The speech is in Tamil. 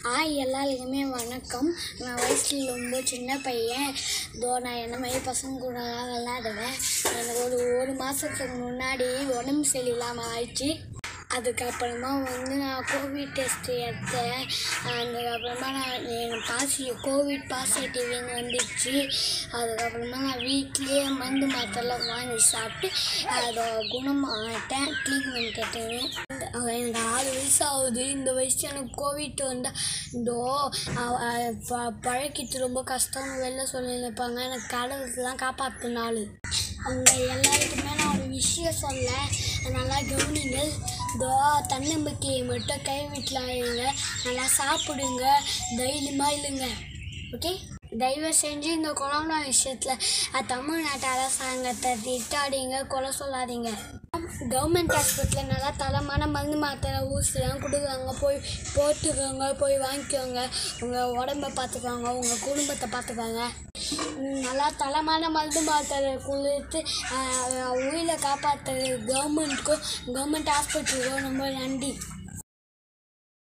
ஹாய் எல்லாருக்குமே வணக்கம் நான் வயசில் ரொம்ப சின்ன பையன் இதோ நான் என்ன மாதிரி பசங்க கூடலாம் விளாடுவேன் எனக்கு ஒரு ஒரு மாதத்துக்கு முன்னாடி உடம்பு சரியில்லாமல் ஆயிடுச்சு அதுக்கப்புறமா வந்து நான் கோவிட் டெஸ்ட் எடுத்தேன் அதுக்கப்புறமா நான் எனக்கு பாசி கோவிட் பாசிட்டிவ்னு வந்துடுச்சு அதுக்கப்புறமா நான் வீட்லேயே மருந்து மாத்திரைலாம் வாங்கி சாப்பிட்டு அதை குணமாகிட்டேன் ட்ரீட்மெண்ட் எடுத்துன்னு எனக்கு ஆறு வயசு ஆகுது இந்த வயசு எனக்கு கோவிட் வந்தால் இதோ அ- அ- ப- பழக்கிட்டு ரொம்ப கஷ்டம்னு வெளில சொல்லி நினைப்பாங்க எனக்கு கடவுளுக்குலாம் காப்பாற்றினாள் அவங்க எல்லாருக்குமே நான் ஒரு விஷயம் சொல்ல நல்லா கவனிங்கள் இதோ தன்னம்பிக்கையை மட்டும் கைவிட்டுலாங்க நல்லா சாப்பிடுங்க தைரியமாக இல்லைங்க ஓகே தயவு செஞ்சு இந்த கொரோனா விஷயத்தில் தமிழ்நாட்டு அரசாங்கத்தை திட்டாதீங்க கொலை சொல்லாதீங்க கவர்மெண்ட் ஹாஸ்பிட்டலில் நல்லா தரமான மருந்து மாத்திரை ஊசிலாம் கொடுக்குறாங்க போய் போட்டுக்கோங்க போய் வாங்கிக்கோங்க உங்கள் உடம்ப பார்த்துக்கோங்க உங்கள் குடும்பத்தை பார்த்துக்கோங்க ம், நல்லா தரமான மருந்து மாத்திரை கொடுத்து ஆஹ், உயிரை காப்பாற்றுற கவர்மெண்ட்டுக்கும் கவர்மெண்ட் ஹாஸ்பிட்டலுக்கும் ரொம்ப நன்றி